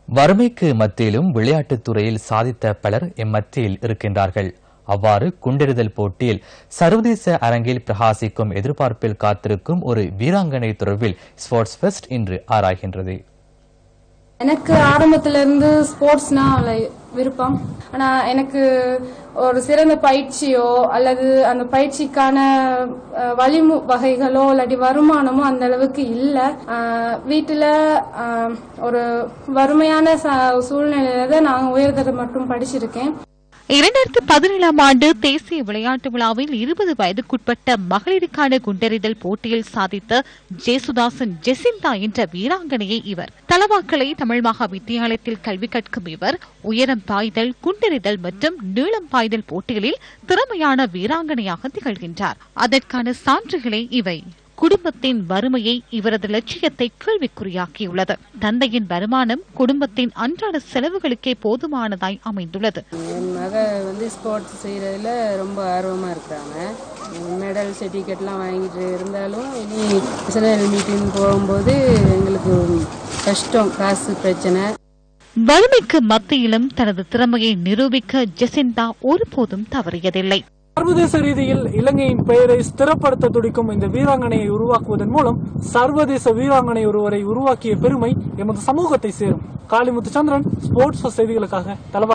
வறுமைக்கு மத்தியிலும் விளையாட்டுத் துறையில் சாதித்த பலர் எம்மத்தியில் இருக்கின்றார்கள் அவ்வாறு குண்டெறிதல் போட்டியில் சர்வதேச அரங்கில் பிரகாசிக்கும் எதிர்பார்ப்பில் காத்திருக்கும் ஒரு வீராங்கனை தொடர்பில் ஸ்போர்ட்ஸ் ஃபெஸ்ட் இன்று ஆராய்கின்றது எனக்கு ஆரம்பத்துல இருந்து ஸ்போர்ட்ஸ்னா like விருப்பம் ஆனா எனக்கு ஒரு சிறந்த பயிற்சியோ அல்லது அந்த பயிற்சிக்கான அஹ், வழிமு வகைகளோ இல்லாட்டி வருமானமோ அந்த அளவுக்கு இல்ல அஹ், வீட்டுல அஹ், ஒரு வறுமையான ச- சூழ்நிலையில தான் நான் உயர்தரம் மட்டும் படிச்சிருக்கேன் இரண்டாயிரத்து பதினேழாம் ஆண்டு தேசிய விளையாட்டு விழாவில் இருபது வயதுக்குட்பட்ட மகளிருக்கான குண்டெறிதல் போட்டியில் சாதித்த ஜேசுதாசன் ஜெசிந்தா என்ற வீராங்கனையை இவர் தலவாக்கலை தமிழ் மகா வித்தியாலயத்தில் கல்வி கற்கும் இவர் உயரம் பாய்தல் குண்டெறிதல் மற்றும் நீளம் பாய்தல் போட்டிகளில் திறமையான வீராங்கனையாக திகழ்கின்றார் அதற்கான சான்றுகளே இவை குடும்பத்தின் வறுமையை இவரது லட்சியத்தை கேள்விக்குறியாக்கியுள்ளது தந்தையின் வருமானம் குடும்பத்தின் அன்றாட செலவுகளுக்கே போதுமானதாய் அமைந்துள்ளது என் மக வந்து ஸ்போர்ட்ஸ் செய்கிறதுல ரொம்ப ஆர்வமாக இருக்கிறாங்க மெடல் சர்டிஃபிகேட்லாம் வாங்கிட்டு இருந்தாலும் இனி நேஷனல் மீட்டிங் போகும்போது எங்களுக்கு கஷ்டம் காசு பிரச்சனை வறுமைக்கு மத்தியிலும் தனது திறமையை நிரூபிக்க ஜெசிந்தா ஒருபோதும் தவறியதில்லை சர்வதேச ரீதியில் இலங்கையின் பெயரை ஸ்திரப்படுத்த துடிக்கும் இந்த வீராங்கனையை உருவாக்குவதன் மூலம் சர்வதேச வீராங்கனை ஒருவரை உருவாக்கிய பெருமை எமது சமூகத்தை சேரும் காளிமுத்து சந்திரன் ஸ்போர்ட்ஸ் செய்திகளுக்காக தலவா